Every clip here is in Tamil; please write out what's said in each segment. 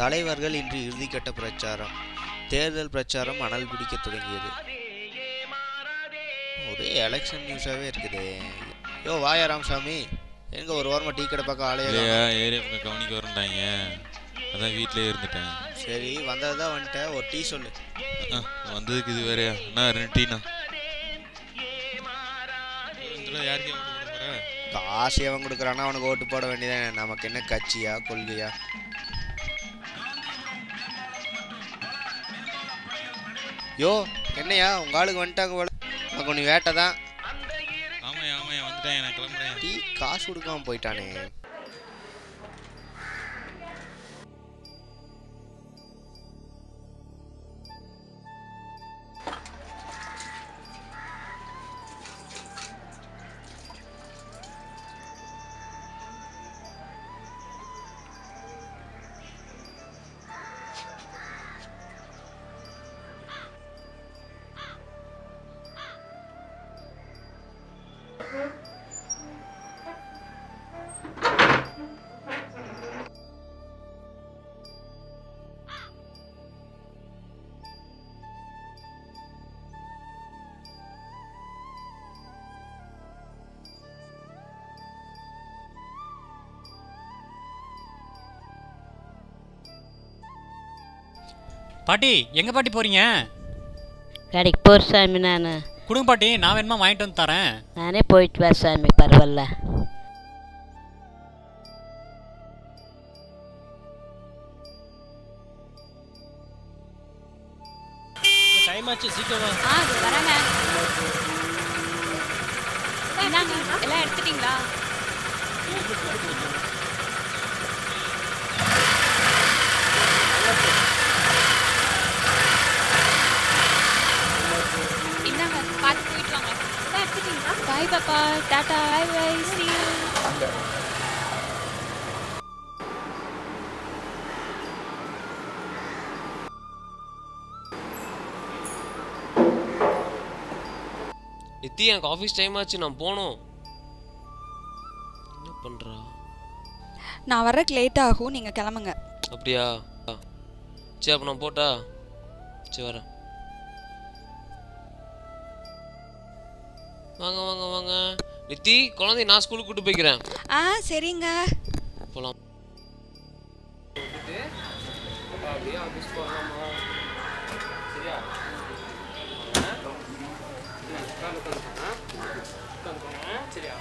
தலைவர்கள் இன்று இறுதிக்கட்ட பிரச்சாரம் தேர்தல் பிரச்சாரம் அனல் பிடிக்க தொடங்கியது ஒரே எலெக்ஷன் நியூஸாகவே இருக்குதே யோ வாயா ராமசாமி எங்க ஒரு ஓரமாக டீ கடை பக்கம் ஆலையா இல்லையா ஏரியா பக்கம் கவனிக்க வரண்டாங்க அதான் வீட்டிலே இருந்துட்டேன் சரி வந்தது தான் வந்துட்டேன் ஒரு டீ சொல்லு ஆ, வந்ததுக்கு இது வேறையா அண்ணா ரெண்டு டீண்ணா இதில் யாருக்கு ஓட்டு போட போற காசு எவன் கொடுக்குறானா அவனுக்கு ஓட்டு போட வேண்டியதானே நமக்கு என்ன கட்சியா கொள்கையா யோ என்னையா உங்க ஆளுக்கு வந்துட்டாங்க போல உனக்கு நீ வேட்டை தான் ஆமாய்யா ஆமாய்யா வந்துட்டேன் நான் கிளம்புறேன் டீ காசு கொடுக்காம போயிட்டானே பாட்டி எங்க பாட்டி போறீங்க கடைக்கு போகிற சாமி நான் கொடுங்க பாட்டி நான் வேணுமா வாங்கிட்டு வந்து தரேன் நானே போயிட்டு வர சாமி பரவாயில்ல டைம் ஆச்சு சீக்கிரம் வா ஆ இது வரேங்க என்னங்க எல்லாம் எடுத்துட்டீங்களா இந்தாங்க பார்த்து போயிட்டு வாங்க எல்லாம் எடுத்துட்டீங்களா பாய் பாப்பா டாடா பாய் பாய் see you நித்தி எனக்கு ஆஃபீஸ் டைம் ஆச்சு நான் போகணும் என்ன பண்ணுறா நான் வர்றதுக்கு லேட் ஆகும் நீங்கள் கிளம்புங்க அப்படியா சரி அப்போ நான் போட்டா சரி வரேன் வாங்க வாங்க வாங்க நித்தி குழந்தை நான் ஸ்கூலுக்கு கூட்டு போய்க்கிறேன் ஆ சரிங்க போகலாம் அப்படியே ஆஃபீஸ் போகலாமா சரியா சரியா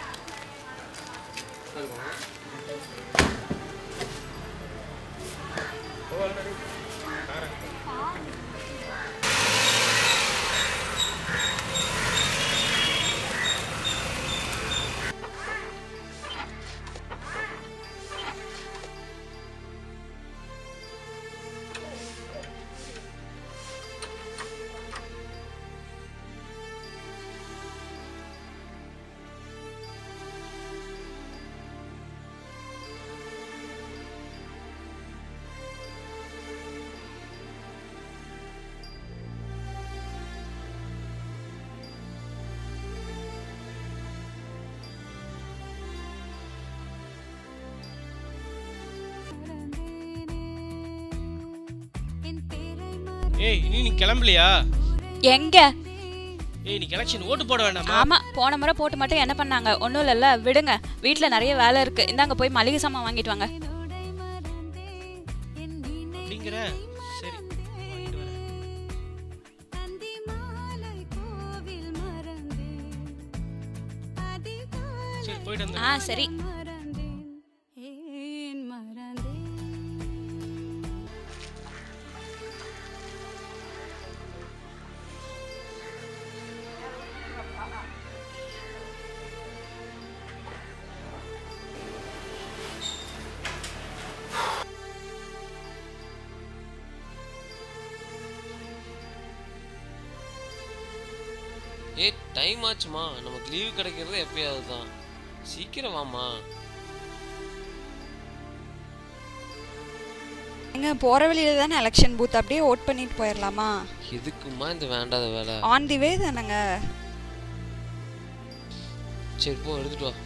ஏய் இனி நீ கிளம்பலையா எங்க ஏய் நீ எலெக்ஷன் ஓட்டு போட வேண்டாமா ஆமா போன முறை போட்டு மட்டும் என்ன பண்ணாங்க ஒன்றும் இல்லைல்ல விடுங்க வீட்டில் நிறைய வேலை இருக்கு இந்தாங்க போய் மளிகை சாமான் வாங்கிட்டு வாங்க அப்படிங்கிற சரி வாங்கிட்டு வரேன் சரி போயிட்டு ஆ வந்தேன் சரி ஏய் டைம் ஆச்சுமா நமக்கு லீவு கிடைக்கிறது எப்பயாவது தான் சீக்கிரம் வாமா எங்க போகிற வழியில தானே எலெக்ஷன் பூத் அப்படியே ஓட் பண்ணிட்டு போயிடலாமா எதுக்குமா இந்த வேண்டாத வேலை ஆன் தி வே தானேங்க சரி போ எடுத்துட்டு வா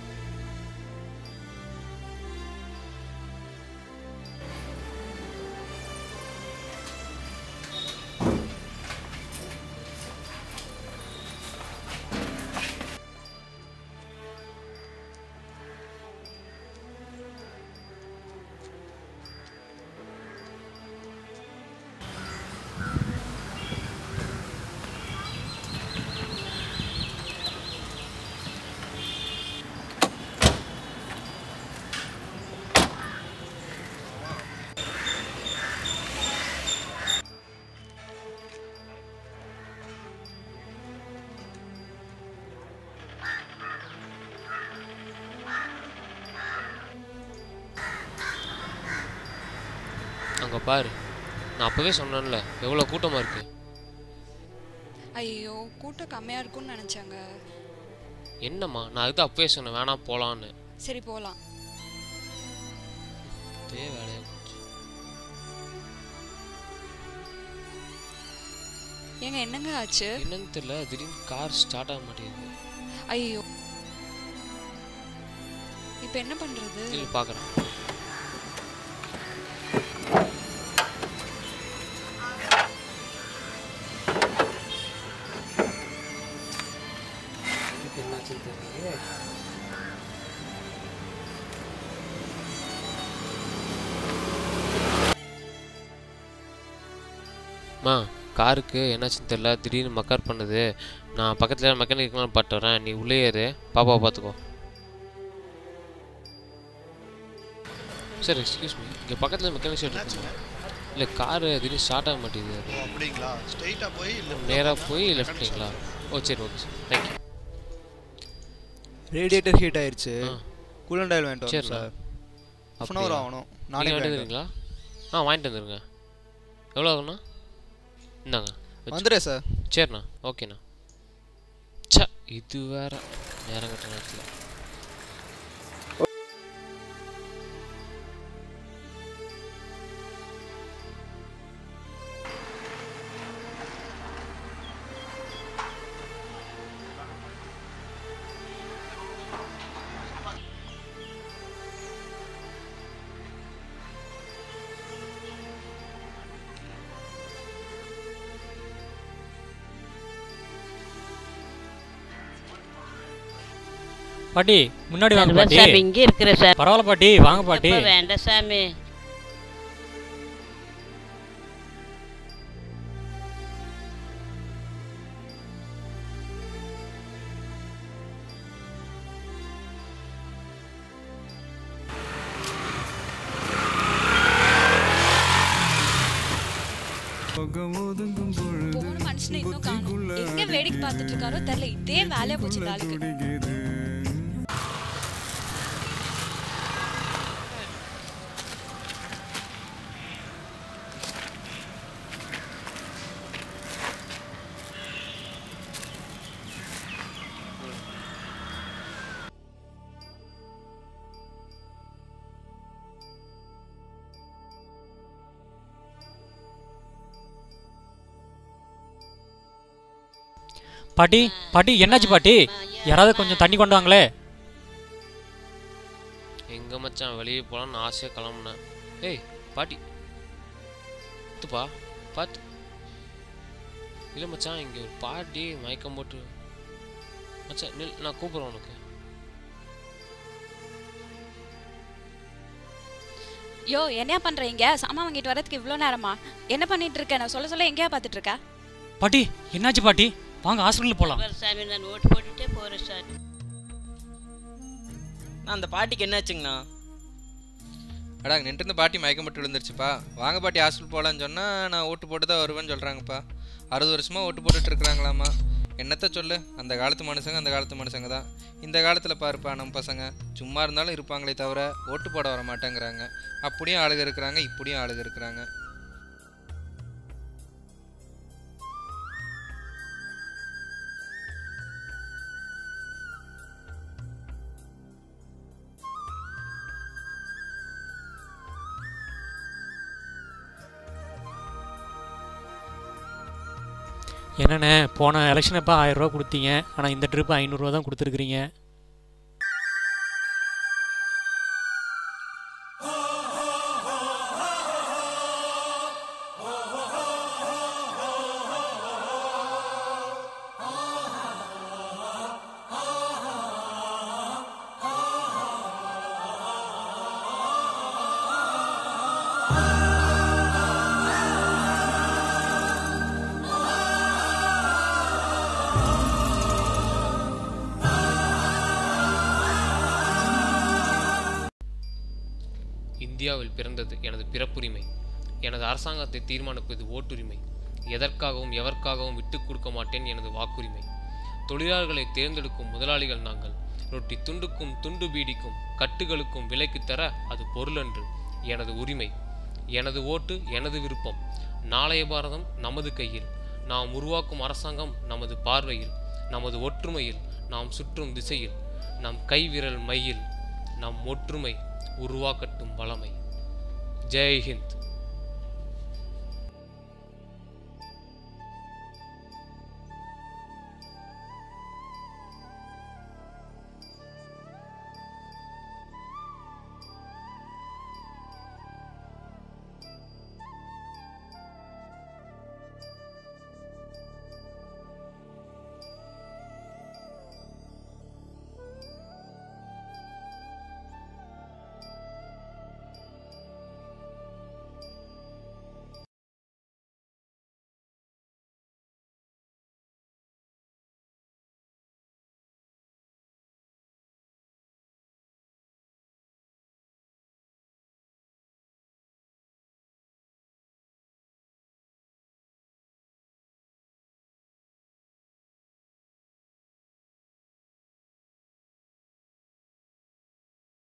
பாரு நான் அப்போவே சொன்னேன்ல எவ்வளோ கூட்டமாக இருக்கு ஐயோ கூட்டம் கம்மியாக இருக்கும்னு நினச்சாங்க என்னம்மா நான் அதுதான் அப்பவே சொன்னேன் வேணாம் போகலான்னு சரி போகலாம் அதே வேலையாக போச்சு ஏங்க என்னங்க ஆச்சு என்னன்னு தெரியல திடீர்னு கார் ஸ்டார்ட் ஆக மாட்டேங்குது ஐயோ இப்போ என்ன பண்ணுறது இல்லை பார்க்குறேன் மா காருக்கு என்னாச்சுன்னு தெரியல திடீர்னு மக்கார் பண்ணுது நான் பக்கத்தில் மெக்கானிக் பார்த்து வரேன் நீ உள்ளே ஏறு பாப்பாவை பார்த்துக்கோ சார் எக்ஸ்கியூஸ் மீ இங்கே பக்கத்தில் மெக்கானிக் ஷெட் இருக்குமா இல்லை காரு திடீர்னு ஸ்டார்ட் ஆக மாட்டேங்குது அது ஓ அப்படிங்களா ஸ்ட்ரைட்டாக போய் நேராக போய் லெஃப்ட்ங்களா ஓ சரி okay sir thank you radiator heat ஆயிருச்சு ஆ. கூலண்ட் ஆயில் வாங்கிட்டு வரணும் சரிண்ணா. சார் ஹாஃப் அன் ஹவர் அப்படியா? ஆகணும் நீங்கள் நானே வாங்கிட்டு வாங்கிட்டு வந்துடுறீங்களா ஆ வாங்கிட்டு வந்துருங்க எவ்வளோ ஆகுண்ணா இந்தாங்க வச்சு- வந்துடுறேன் சார் சரிண்ணா ஓகேண்ணா ச்ச இது வேற நேரம் கட்ட நேரத்தில் பாட்டி முன்னாடி வாங்க சர்வர் பாட்டி சாமி இங்கே இருக்கிற சார் பரவாயில்ல பாட்டி வாங்க பாட்டி எப்போ வேண்டாம் சாமி போன மனுஷனை இன்னும் காணும் எங்க வேடிக்கை பார்த்துட்டு இருக்காரோ தெரியல இதே வேலையா போச்சு இந்த ஆளுக்கு பாட்டி பாட்டி என்னாச்சு பாட்டி யாராவது கொஞ்சம் தண்ணி கொண்டு வாங்களே எங்கே மச்சான் வெளியே போகலான்னு ஆசையாக கிளம்புனேன் ஏய் பாட்டி பார்த்துப்பா பார்த்து இல்லை மச்சான் இங்கே ஒரு பாட்டி மயக்கம் போட்டு மச்சான் நில் நான் கூப்பிட்றேன் உனக்கு யோ என்னையா பண்றீங்க சாமான் வாங்கிட்டு வரதுக்கு இவ்வளோ நேரமா என்ன பண்ணிட்டு இருக்க நான் சொல்ல சொல்ல எங்கேயா பார்த்துட்டு இருக்க பாட்டி என்னாச்சு பாட்டி வாங்க ஹாஸ்பிட்டல் போகலாம் சர்வர் சாமி நான் ஓட்டு போட்டுட்டே போகிறேன் சார் நான் அந்த பாட்டிக்கு என்னாச்சுங்கண்ணா அடா நின்று இருந்த பாட்டி மயக்கம் போட்டு விழுந்துருச்சுப்பா வாங்க பாட்டி ஹாஸ்பிட்டல் போகலான்னு சொன்னால் நான் ஓட்டு போட்டு தான் வருவேன்னு சொல்கிறாங்கப்பா அறுபது வருஷமாக ஓட்டு போட்டுட்டு இருக்கிறாங்களாம்மா என்னத்த சொல்லு அந்த காலத்து மனுஷங்க அந்த காலத்து மனுஷங்க தான் இந்த காலத்தில் பாருப்பா நம்ம பசங்க சும்மா இருந்தாலும் இருப்பாங்களே தவிர ஓட்டு போட வர மாட்டேங்கிறாங்க அப்படியும் ஆளுங்க இருக்கிறாங்க இப்படியும் ஆளுங்க இருக்கிறாங்க என்னண்ணே போன எலெக்ஷன் அப்போ ஆயிரம் ரூபா கொடுத்தீங்க ஆனால் இந்த ட்ரிப்பு ஐநூறுரூவா தான் கொடுத்துருக்குறீங்க இந்தியாவில் பிறந்தது எனது பிறப்புரிமை எனது அரசாங்கத்தை தீர்மானிப்பது ஓட்டுரிமை எதற்காகவும் எவர்க்காகவும் விட்டுக் கொடுக்க மாட்டேன் எனது வாக்குரிமை தொழிலாளர்களை தேர்ந்தெடுக்கும் முதலாளிகள் நாங்கள் ரொட்டி துண்டுக்கும் துண்டு பீடிக்கும் கட்டுகளுக்கும் விலைக்கு தர அது பொருளன்று எனது உரிமை எனது ஓட்டு எனது விருப்பம் நாளைய பாரதம் நமது கையில் நாம் உருவாக்கும் அரசாங்கம் நமது பார்வையில் நமது ஒற்றுமையில் நாம் சுற்றும் திசையில் நம் கைவிரல் மையில் நம் ஒற்றுமை உருவாக்கட்டும் வளமை ஜெய் ஹிந்த்